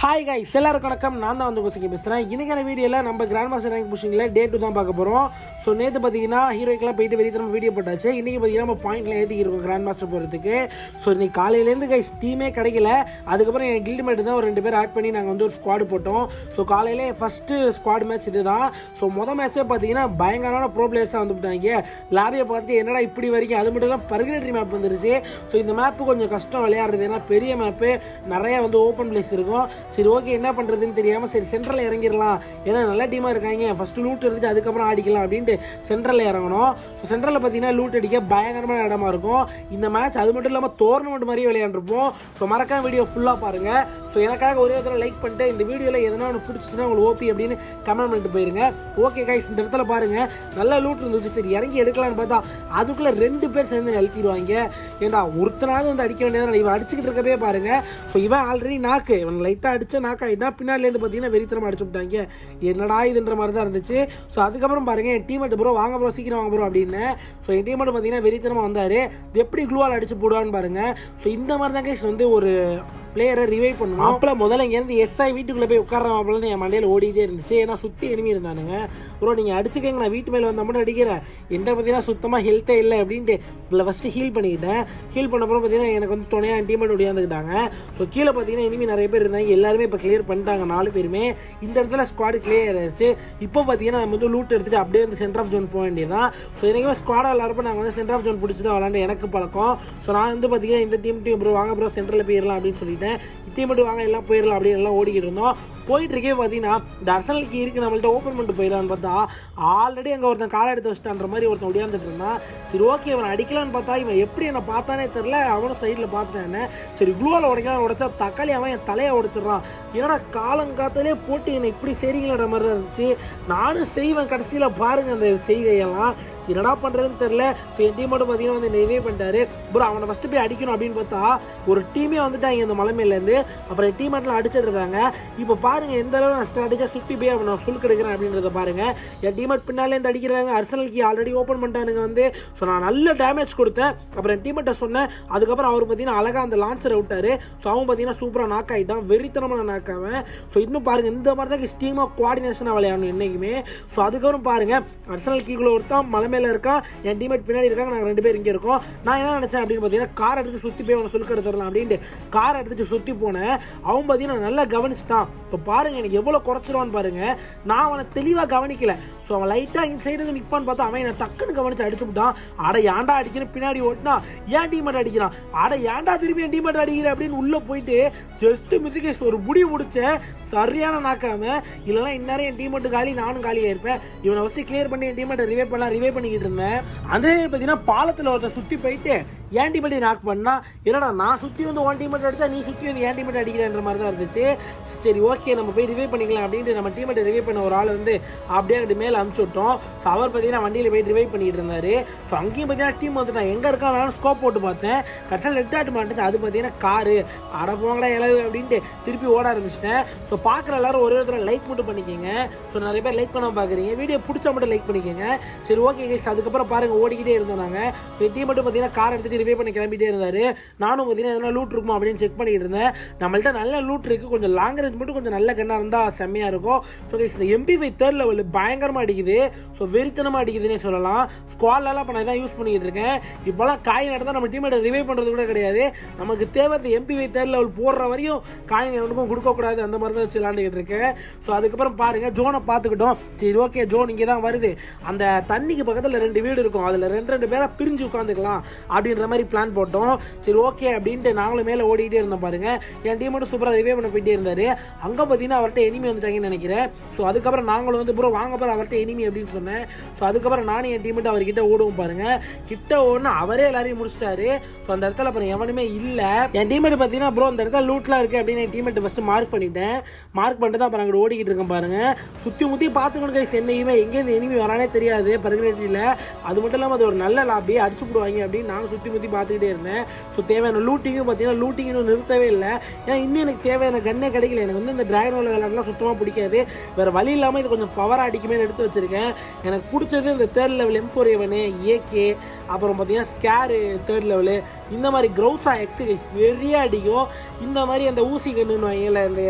hi guys எல்லாருக்கும் வணக்கம் நான் தான் வந்து குசிக்கு பேசுகிறேன் இன்னைக்கான வீடியோவில் நம்ம கிராண்ட் மாஸ்டர் ரேங்க் புஷிங்கில் டே டூ தான் பார்க்க போகிறோம் ஸோ நேற்று பார்த்தீங்கன்னா ஹீரோக்கெல்லாம் போயிட்டு வெளியே நம்ம வீடியோ போட்டாச்சு இன்றைக்கி பார்த்தீங்கன்னா நம்ம பாயிண்ட்ல ஏற்றிக்கிருக்கோம் கிராண்ட் மாஸ்டர் போகிறதுக்கு ஸோ இன்னைக்கு காலையிலேருந்து கைஸ் டீமே கிடைக்கல அதுக்கப்புறம் என் கில்டு மேட் தான் ஒரு ரெண்டு பேர் ஆட் பண்ணி நாங்கள் வந்து ஒரு ஸ்குவாடு போட்டோம் ஸோ காலையிலே ஃபஸ்ட்டு ஸ்குவாட் மேட்ச் இதுதான் ஸோ மொதல் மேட்ச்சே பார்த்தீங்கன்னா பயங்கரமான ப்ரோ பிளேயர்ஸாக வந்துவிட்டாங்க லாபியை பார்த்துட்டு என்னடா இப்படி வரைக்கும் அது மட்டும் இல்லாமல் பர்கனேட்டரி மேப் வந்துருச்சு ஸோ இந்த மேப்பு கொஞ்சம் கஷ்டம் விளையாடுறது ஏன்னா பெரிய மேப்பு நிறைய வந்து ஓப்பன் பிளேஸ் இருக்கும் சரி ஓகே என்ன பண்ணுறதுன்னு தெரியாமல் சரி சென்ட்ரலில் இறங்கிடலாம் ஏன்னா நல்ல டீமாக இருக்காங்க ஃபஸ்ட்டு லூட் எடுத்துட்டு அதுக்கப்புறம் ஆடிக்கலாம் அப்படின்ட்டு சென்ட்ரலில் இறங்கணும் ஸோ சென்ட்ரலில் பார்த்தீங்கன்னா லூட் அடிக்க பயங்கரமான இடமா இருக்கும் இந்த மேட்ச் அது மட்டும் இல்லாமல் டோர்னமெண்ட் மாதிரியே விளையாண்டுருப்போம் ஸோ மறக்காம வீடியோ ஃபுல்லாக பாருங்கள் ஸோ எனக்காக ஒரே ஒரு லைக் பண்ணிட்டு இந்த வீடியோவில் எதனா ஒன்று பிடிச்சிச்சுன்னா உங்களுக்கு ஓபி அப்படின்னு கமெண்ட் பண்ணிட்டு போயிருங்க ஓகே கைஸ் இந்த இடத்துல பாருங்கள் நல்ல லூட் இருந்துச்சு சரி இறங்கி எடுக்கலாம்னு பார்த்தா அதுக்குள்ளே ரெண்டு பேர் சேர்ந்து நிறுத்திடுவாங்க ஏன்டா ஒருத்தனாவது வந்து அடிக்க வேண்டியதான் இவன் அடிச்சுக்கிட்டு இருக்கவே பாருங்க ஸோ இவன் ஆல்ரெடி நாக்கு இவன் லைட்டாக அடிச்ச நாக்கு ஆகிட்டா பின்னாடிலேருந்து பார்த்தீங்கன்னா வெறித்தனமாக அடிச்சு விட்டாங்க என்னடா இதுன்ற மாதிரி தான் இருந்துச்சு ஸோ அதுக்கப்புறம் பாருங்க என் டீமேட் ப்ரோ வாங்க ப்ரோ சீக்கிரம் வாங்க ப்ரோ அப்படின்னு ஸோ என் டீமேட் பார்த்தீங்கன்னா வெறித்தனமாக வந்தார் எப்படி க்ளூவால் அடிச்சு போடுவான்னு பாருங்க ஸோ இந்த மாதிரி தான் guys வந்து ஒரு பிளேயரை ரிவைவ் பண்ணணும் அப்பல முதல்ல இங்கேருந்து எஸ்ஐ வீட்டுக்குள்ளே போய் உட்கார மாப்பிள்ளன்னு என் மண்டையில் ஓடிட்டே இருந்துச்சு ஏன்னா சுற்றி எனிமி இருந்தானுங்க ப்ரோ நீங்கள் அடிச்சுக்கங்க நான் வீட்டு மேலே வந்தால் மட்டும் அடிக்கிறேன் என்கிட்ட பார்த்தீங்கன்னா சுத்தமாக ஹெல்த்தே இல்லை அப்படின்ட்டு இதில் ஃபஸ்ட்டு ஹீல் பண்ணிக்கிட்டேன் ஹீல் பண்ணப்புறம் பார்த்தீங்கன்னா எனக்கு வந்து துணையாக என் டீமேட் ஒடியாந்துக்கிட்டாங்க ஸோ கீழே பார்த்தீங்கன்னா இனிமே நிறைய பேர் இருந்தாங்க எல்லாருமே இப்போ கிளியர் பண்ணிட்டாங்க நாலு பேருமே இந்த இடத்துல ஸ்குவாடு கிளியர் ஆயிடுச்சு இப்போ பார்த்தீங்கன்னா நம்ம வந்து லூட் எடுத்துட்டு அப்படியே வந்து சென்டர் ஆஃப் ஜோன் போக வேண்டியதான் ஸோ எனக்குமே ஸ்குவாடாக விளாட்றப்ப நாங்கள் வந்து சென்டர் ஆஃப் ஜோன் பிடிச்சி தான் விளாண்டு எனக்கு பழக்கம் ஸோ நான் வந்து பார்த்தீங்கன்னா இந்த டீம் டீம் ப்ரோ வாங்க ப்ரோ சென்டரில் போயிடலாம் அப்படின்னு சொல்லிட்டேன் டீம் மட்டும் வாங்க எல்லாம் போயிடலாம் அப்படின்னு எல்லாம் ஓடிக்கிட்டு இருந்தோம் போயிட்டு இருக்கே பார்த்தீங்கன்னா இந்த அரசனல் கீ இருக்கு நம்மள்ட்ட ஓப்பன் பண்ணிட்டு போயிடலான்னு பார்த்தா ஆல்ரெடி அங்கே ஒருத்தன் காலை எடுத்து வச்சிட்டான்ற மாதிரி ஒருத்தன் ஒடியாந்துட்டு இருந்தான் சரி ஓகே இவன் அடிக்கலான்னு பார்த்தா இவன் எப்படி என்னை பார்த்தானே தெரில அவனும் சைடில் பார்த்துட்டான் என்ன சரி குளூவால் உடைக்கலாம்னு உடைச்சா தக்காளி அவன் என் தலையை உடைச்சிடுறான் என்னடா காலங்காத்தாலே போட்டு என்னை இப்படி செய்றீங்களன்ற மாதிரி தான் இருந்துச்சு நானும் செய்வேன் கடைசியில் பாருங்க அந்த செய்கையெல்லாம் என்னடா பண்ணுறதுன்னு தெரில ஸோ என் டீம் மட்டும் பார்த்தீங்கன்னா வந்து நிறைவே பண்ணிட்டாரு ப்ரோ அவனை ஃபஸ்ட்டு போய் அடிக்கணும் அப்படின்னு பார்த்தா ஒரு டீமே வந்துட்டாங்க இந்த மலை மேலேருந்து அப்புறம் என் டீம் மட்டும் அடிச்சிட்டு இருக்காங்க இப்போ பாருங்க எந்த அளவு நான் ஸ்ட்ராட்டஜியாக சுற்றி போய் அவனை சுழுக்கு எடுக்கிறேன் அப்படின்றத பாருங்க என் டீமேட் பின்னாலேருந்து அடிக்கிறாங்க அர்சனல் கீ ஆல்ரெடி ஓப்பன் பண்ணிட்டானுங்க வந்து ஸோ நான் நல்ல டேமேஜ் கொடுத்தேன் அப்புறம் என் டீமேட்டை சொன்னேன் அதுக்கப்புறம் அவர் பார்த்தீங்கன்னா அழகாக அந்த லான்ச்சரை விட்டாரு ஸோ அவன் பார்த்தீங்கன்னா சூப்பராக நாக் ஆகிட்டான் வெறித்தனமான நாக் அவன் ஸோ இன்னும் பாருங்க இந்த மாதிரி தான் டீமாக கோஆர்டினேஷனாக விளையாடணும் என்றைக்குமே ஸோ அதுக்கப்புறம் பாருங்க அர்சனல் கீக்குள்ள ஒருத்தான் மலை மேலே இருக்கான் என் டீமேட் பின்னாடி இருக்காங்க நாங்கள் ரெண்டு பேர் இங்கே இருக்கோம் நான் என்ன நினச்சேன் அப்படின்னு பார்த்தீங்கன்னா கார் எடுத்து சுற்றி போய் அவனை சுலுக்கு எடுத்துடலாம் அப்படின்ட்டு கார் எடுத்துட்டு சுற்றி போனேன் அவன் பார்த்தீங்கன்னா நல்லா கவனிச்சிட்டான் இப்போ பாருங்க எனக்கு எவ்வளோ குறைச்சிருவான்னு பாருங்க நான் அவனை தெளிவாக கவனிக்கல ஸோ அவன் லைட்டாக இந்த சைடு வந்து நிற்பான்னு பார்த்தா அவன் என்னை டக்குன்னு கவனிச்சு அடிச்சு விட்டான் அட ஏன்டா அடிக்கணும் பின்னாடி ஓட்டினா ஏன் டீமேட் அடிக்கிறான் அட ஏன்டா திரும்பி என் டீமேட் அடிக்கிற அப்படின்னு உள்ளே போயிட்டு ஜஸ்ட் மியூசிக் ஒரு முடி முடிச்சேன் சரியான நாக்காம இல்லைனா இந்நேரம் என் டீமேட்டு காலி நானும் காலியாக இருப்பேன் இவனை ஃபஸ்ட்டு கிளியர் பண்ணி என் டீமேட்டை ரிவே பண்ணலாம் ரிவே பண்ணிக்கிட்டு இருந்தேன் அதே பார்த்தீங்கன்னா பாலத்தில் ஒருத்தர் சுற்றி போயிட்டு ஏன் டீமேட்டை நாக் பண்ணா இல்லைடா நான் சுற்றி வந்து ஒன் டீமேட் அடித்தா நீ சுற்றி வந்து ஏன் டீமேட் அடிக்கிறேன்ற மாதிரி தான் இருந்துச்சு சரி ஓகே நம்ம போய் ரிவே பண்ணிக்கலாம் அப்படின்ட்டு நம்ம டீமேட்டை ரிவே பண்ண ஒரு ஆள் வந்து அப்படியே அங்கிட்டு மேலே அமுச்சு விட்டோம் ஸோ அவர் பார்த்தீங்கன்னா வண்டியில் போய் ரிவை பண்ணிட்டு இருந்தாரு ஸோ அங்கேயும் பார்த்தீங்கன்னா டீம் வந்துட்டான் எங்கே இருக்கான் நான் ஸ்கோப் போட்டு பார்த்தேன் கடைசியில் லெஃப்ட் ஆட்டு மாட்டுச்சு அது பார்த்தீங்கன்னா காரு அட போங்கடா இளவு அப்படின்ட்டு திருப்பி ஓட ஆரம்பிச்சிட்டேன் ஸோ பார்க்குற எல்லாரும் ஒரே ஒருத்தர் லைக் மட்டும் பண்ணிக்கோங்க ஸோ நிறைய பேர் லைக் பண்ண பார்க்குறீங்க வீடியோ பிடிச்சா மட்டும் லைக் பண்ணிக்கோங்க சரி ஓகே கைஸ் அதுக்கப்புறம் பாருங்க ஓடிக்கிட்டே இருந்தோம் நாங்கள் ஸோ டீம் மட்டும் பார்த்தீங்கன்னா கார் எடுத்துட்டு ரிவே பண்ணி கிளம்பிட்டே இருந்தாரு நானும் பார்த்தீங்கன்னா எதனா லூட் இருக்குமா அப்படின்னு செக் பண்ணிட்டு இருந்தேன் நம்மள்ட்ட நல்ல லூட் இருக்கு கொஞ்சம் லாங் ரேஞ்ச் மட்டும் கொஞ்சம் நல்ல கண்ணா இருந்தால் செம்மையா இருக்கும் so guys MP five third level பயங்கரமாக அடிக்குது ஸோ வெறித்தனமாக அடிக்குதுன்னே சொல்லலாம் ஸ்குவாட்லலாம் இப்போ நான் தான் யூஸ் பண்ணிக்கிட்டு இருக்கேன் இப்போலாம் காயின் நடந்தால் நம்ம டீமேட்டை ரிவைவ் பண்ணுறது கூட கிடையாது நமக்கு தேவை இந்த எம்பி ஃபைவ் தேர்ட் லெவல் போடுற வரையும் காயின் எவனுக்கும் கொடுக்கக்கூடாது அந்த மாதிரி தான் வச்சு விளாண்டுக்கிட்டு இருக்கேன் ஸோ அதுக்கப்புறம் பாருங்க ஜோனை பார்த்துக்கிட்டோம் சரி ஓகே ஜோன் இங்கே தான் வருது அந்த தண்ணிக்கு பக்கத்தில் ரெண்டு வீடு இருக்கும் அதில் ரெண்டு ரெண்டு பேரை பிரிஞ்சு உட்காந்துக்கலாம் அப்படின்ற மாதிரி பிளான் போட்டோம் சரி ஓகே அப்படின்ட்டு நாங்களும் மேலே ஓடிக்கிட்டே இருந்தோம் பாருங்க என் டீம் மட்டும் சூப்பராக ரிவே பண்ண போயிட்டே இருந்தாரு அங்கே பார்த்தீங்கன்னா அவர்கிட்ட எனிமி வந்துட்டாங்கன்னு நினைக்கிறேன் ஸோ அதுக்கப்புறம் நாங்களும் வந்து ப்ரோ வாங்க போகிற அவர்கிட்ட எனிமி அப்படின்னு சொன்னேன் ஸோ அதுக்கப்புறம் நானும் என் டீமெட்டு அவர்கிட்ட ஓடுவோம் பாருங்க கிட்ட ஓடுனா அவரே எல்லாரையும் முடிச்சிட்டாரு ஸோ அந்த இடத்துல அப்புறம் எவனுமே இல்லை என் டீமெட் பார்த்தீங்கன்னா ப்ரோ அந்த இடத்துல லூட்லாம் இருக்கு அப்படின்னு என் டீமெட் ஃபஸ்ட்டு மார்க் பண்ணிட்டேன் மார்க் பண்ணிட்டு தான் அப்புறம் அங்கே ஓடிக்கிட்டு இருக்கேன் பாருங்க சுற்றி முற்றி பார்த்துக்கணும் கைஸ் என்னையுமே எங்கேருந்து எனிமி வரானே தெரியாது பர்கனேட்டியில் அது மட்டும் இல்லாமல் அது ஒரு நல்ல லாபி அடிச்சு போடுவாங்க அப்படின்னு நானும் சுற்றி முற்றி சுற்றி பார்த்துக்கிட்டே இருந்தேன் ஸோ தேவையான லூட்டிங்கும் பார்த்தீங்கன்னா லூட்டிங் இன்னும் நிறுத்தவே இல்லை ஏன்னா இன்னும் எனக்கு தேவையான கண்ணே கிடைக்கல எனக்கு வந்து இந்த டிராகன் ரோல் விளையாடலாம் சுத்தமாக பிடிக்காது வேறு வழி இல்லாமல் இது கொஞ்சம் பவராக அடிக்குமே எடுத்து வச்சிருக்கேன் எனக்கு பிடிச்சது இந்த தேர்ட் லெவல் எம் ஃபோர் ஏவனு ஏகே அப்புறம் பார்த்தீங்கன்னா ஸ்கேரு தேர்ட் லெவலு இந்த மாதிரி க்ரௌஸா எக்ஸசைஸ் வெறியா அடிக்கும் இந்த மாதிரி அந்த ஊசி கண்ணுன்னு வைங்கள இந்த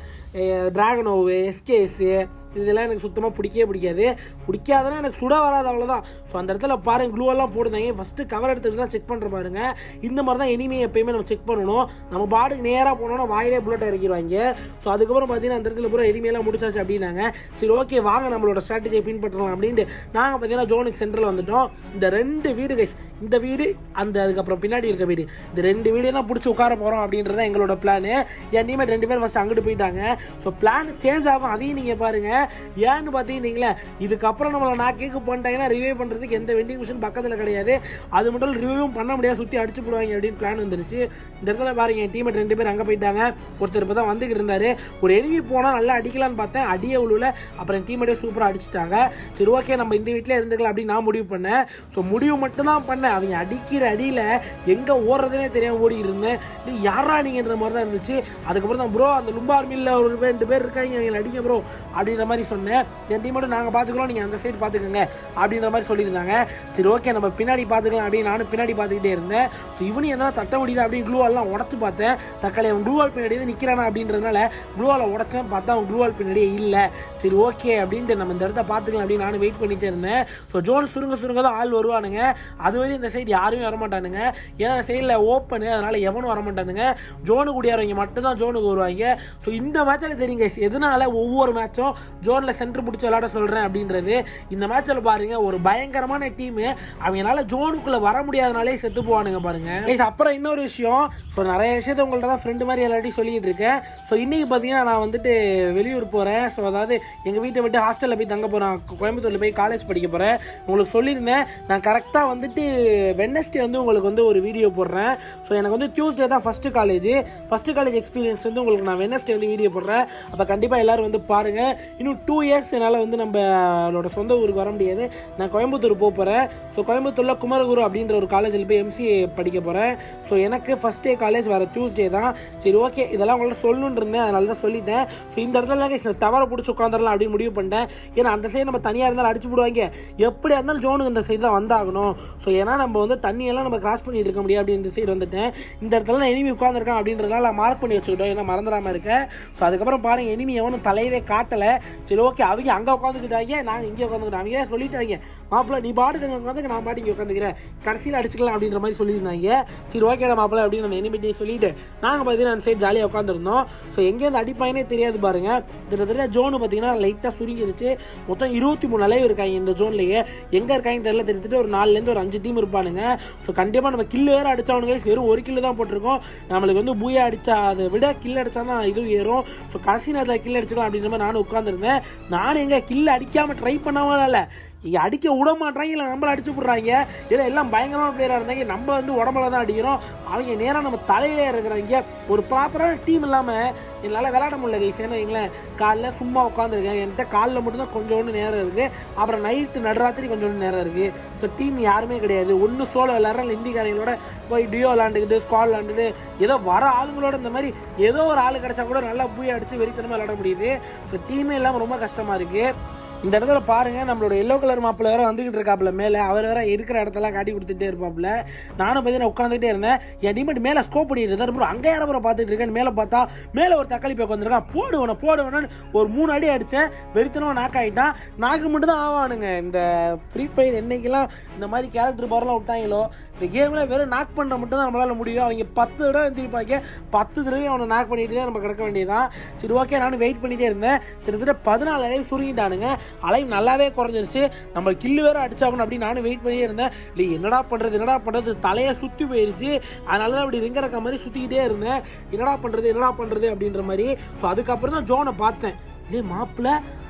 ட்ராகனோவு எஸ்கேஸு இதெல்லாம் எனக்கு சுத்தமாக பிடிக்கவே பிடிக்காது பிடிக்காதுன்னா எனக்கு சுட வராது அவ்வளோதான் ஸோ அந்த இடத்துல பாருங்க க்ளூ எல்லாம் போடுதாங்க ஃபஸ்ட்டு கவர் எடுத்துட்டு தான் செக் பண்ணுற பாருங்க இந்த மாதிரி தான் இனிமே எப்பயுமே நம்ம செக் பண்ணணும் நம்ம பாட்டுக்கு நேராக போனோம்னா வாயிலே புல்லட் இறக்கிடுவாங்க ஸோ அதுக்கப்புறம் பார்த்தீங்கன்னா அந்த இடத்துல பூரா எளிமையெல்லாம் முடிச்சாச்சு அப்படின்னாங்க சரி ஓகே வாங்க நம்மளோட ஸ்ட்ராட்டஜியை பின்பற்றலாம் அப்படின்ட்டு நாங்கள் பார்த்தீங்கன்னா ஜோனுக்கு சென்டரில் வந்துட்டோம் இந்த ரெண்டு வீடு கைஸ் இந்த வீடு அந்த அதுக்கப்புறம் பின்னாடி இருக்க வீடு இந்த ரெண்டு வீடு தான் பிடிச்சி உட்கார போகிறோம் அப்படின்றது தான் எங்களோட பிளான் என் டீமே ரெண்டு பேரும் ஃபஸ்ட் அங்கிட்டு போயிட்டாங்க ஸோ பிளான் சேஞ்ச் ஆகும் அதையும் நீங்கள் பாருங்கள் ஏன்னு பார்த்தீங்கன்னீங்களே இதுக்கப்புறம் நம்மளை நான் கேட்க பண்ணிட்டாங்கன்னா ரிவைவ் பண்ணுறதுக்கு எந்த வெண்டிங் மிஷின் பக்கத்தில் கிடையாது அது மட்டும் ரிவைவும் பண்ண முடியாது சுற்றி அடிச்சு போடுவாங்க அப்படின்னு பிளான் வந்துருச்சு இந்த இடத்துல பாருங்க என் டீமேட் ரெண்டு பேர் அங்கே போயிட்டாங்க ஒருத்தர் இப்போ தான் வந்துக்கிட்டு இருந்தாரு ஒரு எனிமி போனால் நல்லா அடிக்கலாம்னு பார்த்தேன் அடியே உள்ள அப்புறம் என் டீமேட்டே சூப்பராக அடிச்சிட்டாங்க சரி ஓகே நம்ம இந்த வீட்டில் இருந்துக்கலாம் அப்படின்னு நான் முடிவு பண்ணேன் ஸோ முடிவு மட்டும் தான் பண்ணேன் அவங்க அடிக்கிற அடியில் எங்கே ஓடுறதுனே தெரியாமல் ஓடி இருந்தேன் இது யாரா நீங்கன்ற மாதிரி தான் இருந்துச்சு அதுக்கப்புறம் தான் ப்ரோ அந்த லும்பா ஆர்மியில் ஒரு ரெண்டு பேர் இருக்காங்க அவங்க அடிங்க ப்ரோ அப்படின்ற மாதிரி சொன்னேன் என் டீம் மட்டும் நாங்கள் பார்த்துக்கிறோம் நீங்கள் அந்த சைடு பார்த்துக்கோங்க அப்படின்ற மாதிரி சொல்லியிருந்தாங்க சரி ஓகே நம்ம பின்னாடி பார்த்துக்கலாம் அப்படின்னு நானும் பின்னாடி பார்த்துக்கிட்டே இருந்தேன் ஸோ இவனு எதனா தட்ட முடியுது அப்படின்னு க்ளூ எல்லாம் உடச்சு பார்த்தேன் தக்காளி அவன் க்ளூவால் பின்னாடி தான் நிற்கிறானா அப்படின்றதுனால க்ளூவால் உடச்சேன் பார்த்தா அவன் க்ளூவால் பின்னாடியே இல்லை சரி ஓகே அப்படின்ட்டு நம்ம இந்த இடத்த பார்த்துக்கலாம் அப்படின்னு நானும் வெயிட் பண்ணிட்டே இருந்தேன் ஸோ ஜோன் சுருங்க சுருங்க தான் ஆள் வருவானுங்க அது வரையும் இந்த சைடு யாருமே வரமாட்டானுங்க ஏன்னா சைடில் ஓப்பனு அதனால எவனும் வரமாட்டானுங்க ஜோனு கூடியாரவங்க மட்டும் தான் ஜோனுக்கு வருவாங்க ஸோ இந்த மேட்சில் தெரியுங்க எதனால ஒவ்வொரு மேட்சும் ஜோனில் சென்டர் பிடிச்சி விளையாட சொல்கிறேன் அப்படின்றது இந்த மேட்சில் பாருங்க ஒரு பயங்கரமான டீமு அவங்களால ஜோனுக்குள்ளே வர முடியாதனாலே செத்து போவானுங்க பாருங்க Guys, அப்புறம் இன்னொரு விஷயம் ஸோ நிறைய விஷயத்த உங்கள்ட்ட தான் ஃப்ரெண்டு மாதிரி எல்லாத்தையும் சொல்லிட்டு இருக்கேன் ஸோ இன்னைக்கு பார்த்தீங்கன்னா நான் வந்துட்டு வெளியூர் போகிறேன் ஸோ அதாவது எங்கள் வீட்டை விட்டு ஹாஸ்டலில் போய் தங்க போகிறேன் கோயம்புத்தூரில் போய் காலேஜ் படிக்க போகிறேன் உங்களுக்கு சொல்லியிருந்தேன் நான் கரெக்டாக வந்துட்டு வெனஸ்டே வந்து உங்களுக்கு வந்து ஒரு வீடியோ போடுறேன் ஸோ எனக்கு வந்து டியூஸ்டே தான் first college first college experience வந்து உங்களுக்கு நான் வெனஸ்டே வந்து வீடியோ போடுறேன் அப்போ கண்டிப்பாக எல்லாரும் வந்து பாருங்கள் இன்னும் டூ இயர்ஸ் என்னால் வந்து நம்மளோட சொந்த ஊருக்கு வர முடியாது நான் கோயம்புத்தூர் போக போகிறேன் ஸோ கோயம்புத்தூரில் குமரகுரு அப்படின்ற ஒரு காலேஜில் போய் எம்சிஏ படிக்க போகிறேன் ஸோ எனக்கு ஃபஸ்ட் டே காலேஜ் வர டியூஸ்டே தான் சரி ஓகே இதெல்லாம் உங்கள்ட்ட சொல்லணுன்னு இருந்தேன் அதனால தான் சொல்லிட்டேன் ஸோ இந்த இடத்துல guys, நான் தவற பிடிச்சி உட்காந்துடலாம் அப்படின்னு முடிவு பண்ணிட்டேன் ஏன்னா அந்த சைடு நம்ம தனியாக இருந்தாலும் அடிச்சு போடுவாங்க எப்படியா இருந்தாலும் ஜோனுக்கு இந்த சைடு தான் வந்தாகணும் ஸோ ஏன்னா நம்ம வந்து தண்ணியெல்லாம் நம்ம கிராஸ் பண்ணிட்டு இருக்க முடியாது அப்படின்னு இந்த சைடு வந்துட்டேன் இந்த இடத்துல நான் எனிமி உட்காந்துருக்கான் அப்படின்றதுனால நான் மார்க் பண்ணி வச்சுக்கிட்டோம் ஏன்னா மறந்துடாம இருக்கேன் ஸோ அதுக்கப்புறம் பாருங்க எனிமி எவனும் தலையவே காட்டலை சரி ஓகே அவங்க அங்கே உட்காந்துக்கிட்டாங்க நாங்கள் இங்கே உட்காந்துக்கிட்டோம் அவங்க ஏன் சொல்லிட்டாங்க மாப்பிள்ள நீ பாட்டுக்கு அங்கே உட்காந்து நான் பாட்டு இங்கே உட்காந்துக்கிறேன் கடைசியில் அடிச்சுக்கலாம் அப்படின்ற மாதிரி சொல்லியிருந்தாங்க சரி ஓகேடா மாப்பிள்ள அப்படின்னு அந்த எனிமிட்டி சொல்லிட்டு நாங்கள் பார்த்தீங்கன்னா அந்த சைடு ஜாலியாக உட்காந்துருந்தோம் ஸோ எங்கேருந்து அடிப்பாங்கன்னே தெரியாது பாருங்க கிட்டத்தட்ட ஜோனு பார்த்தீங்கன்னா லைட்டாக சுருங்கிருச்சு மொத்தம் இருபத்தி மூணு அளவு இருக்காங்க இந்த ஜோன்லேயே எங்கே இருக்காங்க தெரியல தெரிஞ்சுட்டு ஒரு நாலுலேருந்து ஒரு அஞ்சு டீம் இருப்பானுங்க ஸோ கண்டிப்பாக நம்ம கில்லு வேறு அடிச்சவனுங்க வெறும் ஒரு கில்லு தான் போட்டிருக்கோம் நம்மளுக்கு வந்து பூயா அடிச்சா அதை விட கில் அடிச்சா தான் இது ஏறும் ஸோ கடைசி நேரத்தில் கில் அடிச்சுக்கலாம் அப்படின்ற மாதிரி நானும் உட்காந்துருந்தேன் நானும் எங்க கில் அடிக்காமல் ட்ரை பண்ணாமல் இல்லை இங்க அடிக்க விட மாட்டாங்க இல்லை நம்மள அடிச்சு விட்றாங்க ஏதோ எல்லாம் பயங்கரமான பிளேயராக இருந்தாங்க நம்ம வந்து உடம்புல தான் அடிக்கிறோம் அவங்க நேராக நம்ம தலையிலே இருக்கிறாங்க ஒரு ப்ராப்பரான டீம் இல்லாமல் என்னால் விளையாட முடியல கைஸ் ஏன்னா வைங்களேன் காலைல சும்மா உட்காந்துருக்கேன் என்கிட்ட காலில் மட்டும்தான் கொஞ்சோண்டு நேரம் இருக்குது அப்புறம் நைட்டு நடுராத்திரி கொஞ்சோண்டு நேரம் இருக்குது ஸோ டீம் யாருமே கிடையாது ஒன்று சோலோ விளாட்றேன் இந்திக்காரங்களோட போய் டியோ விளாண்டுக்கிட்டு ஸ்குவாட் விளாண்டுட்டு ஏதோ வர ஆளுங்களோட இந்த மாதிரி ஏதோ ஒரு ஆள் கிடைச்சா கூட நல்லா பூய் அடிச்சு வெறித்தனமாக விளாட முடியுது ஸோ டீமே இல்லாமல் ரொம்ப கஷ்டமாக இருக்குது இந்த இடத்துல பாருங்க நம்மளோட எல்லோ கலர் மாப்பிள்ள வேற வந்துகிட்டு இருக்காப்புல மேலே அவர் வேற இருக்கிற இடத்தெல்லாம் காட்டி கொடுத்துட்டே இருப்பாப்புல நானும் பார்த்தீங்கன்னா உட்காந்துட்டே இருந்தேன் என் டீமெட் மேலே ஸ்கோப் பண்ணிட்டு இருந்தார் அப்புறம் அங்கே யாரும் அப்புறம் பார்த்துட்டு இருக்கேன் மேலே பார்த்தா மேலே ஒரு தக்காளி போய் உட்காந்துருக்கான் போடுவன போடுவனு ஒரு மூணு அடி அடித்தேன் வெறித்தனமாக நாக் ஆகிட்டான் நாக்கு மட்டும் தான் ஆவானுங்க இந்த ஃப்ரீ ஃபயர் என்னைக்கெல்லாம் இந்த மாதிரி கேரக்டர் பவர்லாம் விட்டாங்களோ இந்த கேமில் வெறும் நாக் பண்ணுற மட்டும் தான் நம்மளால முடியும் அவங்க பத்து தடவை எழுந்திருப்பாங்க பத்து தடவை அவனை நாக் பண்ணிட்டு தான் நம்ம கிடக்க வேண்டியதான் சரி ஓகே நானும் வெயிட் பண்ணிட்டே இருந்தேன் கிட்டத்தட்ட பதினாலு அலைவு சுருங்கிட்டானுங்க அலைவு நல்லாவே குறைஞ்சிருச்சு நம்ம கில்லு வேற அடிச்சாகணும் அப்படின்னு நானும் வெயிட் பண்ணியே இருந்தேன் இல்லை என்னடா பண்ணுறது என்னடா பண்ணுறது தலையை சுற்றி போயிருச்சு அதனால தான் அப்படி ரிங்க இருக்க மாதிரி சுற்றிக்கிட்டே இருந்தேன் என்னடா பண்ணுறது என்னடா பண்ணுறது அப்படின்ற மாதிரி ஸோ அதுக்கப்புறம் தான் ஜோனை பார்த்தேன் இதே மாப்பிள்ள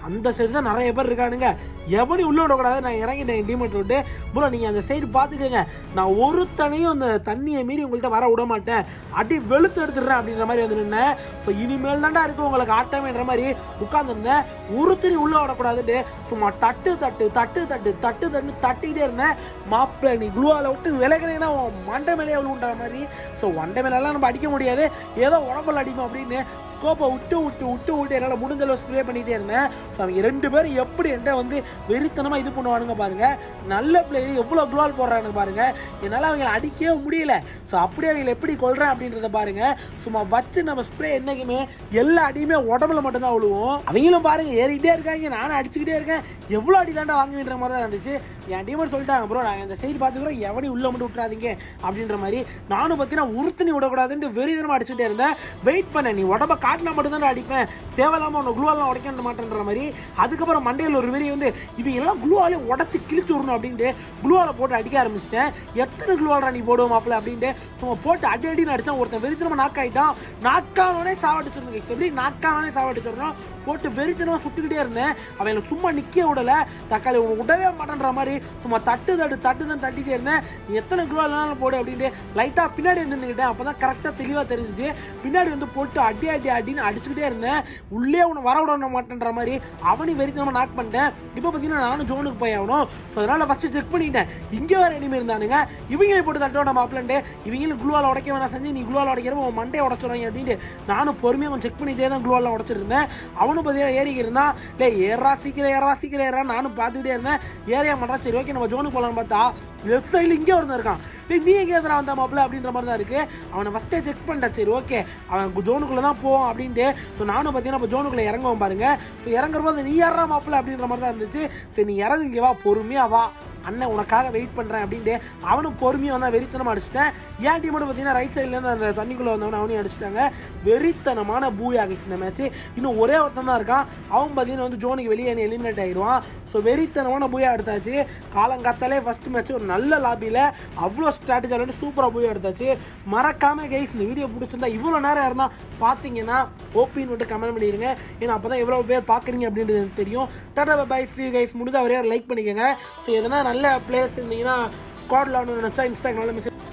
அந்த சைடு தான் நிறைய பேர் இருக்கானுங்க எவனி உள்ள விடக்கூடாது நான் இறங்கிட்டேன் டீமெட் விட்டு ப்ரோ நீங்கள் அந்த சைடு பார்த்துக்கோங்க நான் ஒருத்தனையும் அந்த தண்ணியை மீறி உங்கள்கிட்ட வர விட மாட்டேன் அடி வெளுத்து எடுத்துடுறேன் அப்படின்ற மாதிரி வந்து நின்னேன் ஸோ இனிமேல் தான்டா இருக்கு உங்களுக்கு ஆட்டமேன்ற மாதிரி உட்காந்துருந்தேன் ஒருத்தனையும் உள்ள விடக்கூடாதுன்னு சும்மா தட்டு தட்டு தட்டு தட்டு தட்டு தட்டு தட்டிக்கிட்டே இருந்தேன் மாப்பிள்ளை நீ குளுவால விட்டு விலகினேன்னா உன் மண்டை மேலே விழுன்ற மாதிரி ஸோ மண்டை மேலெல்லாம் நம்ம அடிக்க முடியாது ஏதோ உடம்புல அடிக்கும் அப்படின்னு ஸ்கோப்பை விட்டு விட்டு விட்டு விட்டு என்னால் முடிஞ்ச அளவு ஸ்ப்ரே பண்ணிகிட்டே இருந்தேன் ஸோ அவங்க ரெண்டு பேரும் எப்படி என்கிட்ட வந்து வெறித்தனமாக இது பண்ணுவானுங்க பாருங்க நல்ல பிளேயர் எவ்வளோ குளோல் போடுறானுங்க பாருங்க என்னால் அவங்களை அடிக்கவே முடியல ஸோ அப்படியே அவங்களை எப்படி கொள்றேன் அப்படின்றத பாருங்க சும்மா வச்சு நம்ம ஸ்ப்ரே என்னைக்குமே எல்லா அடியுமே உடம்புல மட்டும்தான் விழுவோம் அவங்களும் பாருங்க ஏறிக்கிட்டே இருக்காங்க நானும் அடிச்சுக்கிட்டே இருக்கேன் எவ்வளோ அடி தாண்டா வாங்குவீன்ற மாதிரி தான் இருந்துச்சு என் டீமர் சொல்லிட்டாங்க ப்ரோ நாங்கள் இந்த சைடு பார்த்துக்கிறோம் எவனையும் உள்ள மட்டும் விட்றாதீங்க அப்படின்ற மாதிரி நானும் பார்த்தீங்கன்னா உறுத்துனி விடக்கூடாதுன்ட்டு வெறிதனமாக அடிச்சுட்டே இருந்தேன் வெயிட் பண்ண நீ உடம்ப காட்டினா மட்டும் தான் அடிப்பேன் தேவையில்லாமல் உன்னை குளுவெல்லாம் உடைக்க மாட்டேன்ற மாதிரி அதுக்கப்புறம் மண்டையில் ஒரு வெறி வந்து இவங்க எல்லாம் குளுவாலே உடச்சி கிழிச்சு விடணும் அப்படின்ட்டு குளுவால போட்டு அடிக்க ஆரம்பிச்சிட்டேன் எத்தனை குளுவாலா நீ போடுவோம் மாப்பிள்ள அப்படின்ட்டு சும்மா போட்டு அடி அடின்னு அடிச்சான் ஒருத்தன் வெறித்தனமாக நாக் ஆகிட்டான் நாக்கானோடனே சாவடிச்சிருந்தேன் எப்படி நாக்கானோடனே சாவடிச்சிடணும் போட்டு வெறித்தனமாக சுட்டுக்கிட்டே இருந்தேன் அவன் சும்மா நிற்க விடல தக்காளி உனக்கு விடவே மாட்டேன்ற மாதிரி சும்மா தட்டு தட்டு தட்டு தான் தட்டிட்டே இருந்தேன் நீ எத்தனை கிலோ வேணாலும் போடு அப்படின்ட்டு லைட்டாக பின்னாடி வந்து நின்றுக்கிட்டேன் அப்போ தான் கரெக்டாக தெளிவாக தெரிஞ்சிச்சு பின்னாடி வந்து போட்டு அடி அடி அடின்னு அடிச்சுக்கிட்டே இருந்தேன் உள்ளே உன்னை வர விட மாட்டேன்ற மாதிரி அவனையும் வெறித்தனமாக நாக் பண்ணிட்டேன் இப்போ பார்த்தீங்கன்னா நானும் ஜோனுக்கு போய் ஆகணும் ஸோ அதனால் ஃபஸ்ட்டு செக் பண்ணிட்டேன் இங்கே வேறு இனிமேல் இருந்தானுங்க இவங்களை போட்டு தட்டோட மாப்பிள்ளன்ட்டு இவங்களும் குளுவால் உடைக்க வேணாம் செஞ்சு நீ குளுவால் உடைக்கிறப்ப உன் மண்டையை உடச்சிடுவாங்க அப்படின்ட்டு நானும் பொறுமையாக கொஞ்சம் செக் பண்ணிட்டே தான் குளுவாலாம் உடச்சிருந்தேன் அவனும் பார்த்தீங்கன்னா ஏறிக்கி இருந்தான் டே ஏறா சீக்கிரம் ஏறா சீக்கிரம் ஏறா நானும் பார்த்துக்கிட்டே இருந்தேன் ஏரியா பண்ணுறா சரி ஓகே நம்ம ஜோனுக்கு போகலான்னு பார்த்தா லெஃப்ட் சைடில் இங்கே ஒருத்தன் இருக்கான் டேய் நீ எங்கே எதிராக வந்தா மாப்பிள்ள அப்படின்ற மாதிரி தான் இருக்குது அவனை ஃபஸ்ட்டே செக் பண்ணிட்டேன் சரி ஓகே அவன் ஜோனுக்குள்ளே தான் போவான் அப்படின்ட்டு ஸோ நானும் பார்த்தீங்கன்னா இப்போ ஜோனுக்குள்ளே இறங்குவோம் பாருங்க ஸோ இறங்குறப்போ நீ யாரா மாப்பிள்ள அப்படின்ற மாதிரி தான் இருந்துச்சு சரி நீ இறங்கு இங்கே வா பொறுமையாக வா அண்ணன் உனக்காக வெயிட் பண்ணுறேன் அப்படின்ட்டு அவனும் பொறுமையாக வந்தால் வெறித்தனமாக அடிச்சிட்டேன் ஏன் டீமோட பார்த்தீங்கன்னா ரைட் சைட்லேருந்து அந்த தண்ணிக்குள்ளே வந்தவன அவனையும் அடிச்சிட்டாங்க வெறித்தனமான பூயாகிஸ் இந்த மேட்ச் இன்னும் ஒரே ஒருத்தன் தான் இருக்கான் அவன் பார்த்தீங்கன்னா வந்து ஜோனுக்கு வெளியே எலிமினேட் ஆயிடுவான் ஸோ வெறித்தனமான பூயா எடுத்தாச்சு காலங்காத்தாலே ஃபஸ்ட் மேட்ச் ஒரு நல்ல லாபியில் அவ்வளோ ஸ்ட்ராட்டஜி விளையாண்டு சூப்பராக பூயா எடுத்தாச்சு மறக்காம கைஸ் இந்த வீடியோ பிடிச்சிருந்தா இவ்வளோ நேரம் இருந்தால் பார்த்தீங்கன்னா ஓபின்னு மட்டும் கமெண்ட் பண்ணிடுங்க ஏன்னா அப்போ தான் எவ்வளோ பேர் பார்க்குறீங்க அப்படின்றது எனக்கு தெரியும் டாடா பை ஸ்ரீ கைஸ் முடிஞ்ச ஒரே லைக் பண்ணிக்கோங்க ஸோ எதனா நல்ல பிளேயர்ஸ் இருந்தீங்கன்னா ஸ்குவாட் விளாடணும்னு நினச்சா இன்ஸ்டாகிராமில் மெசேஜ்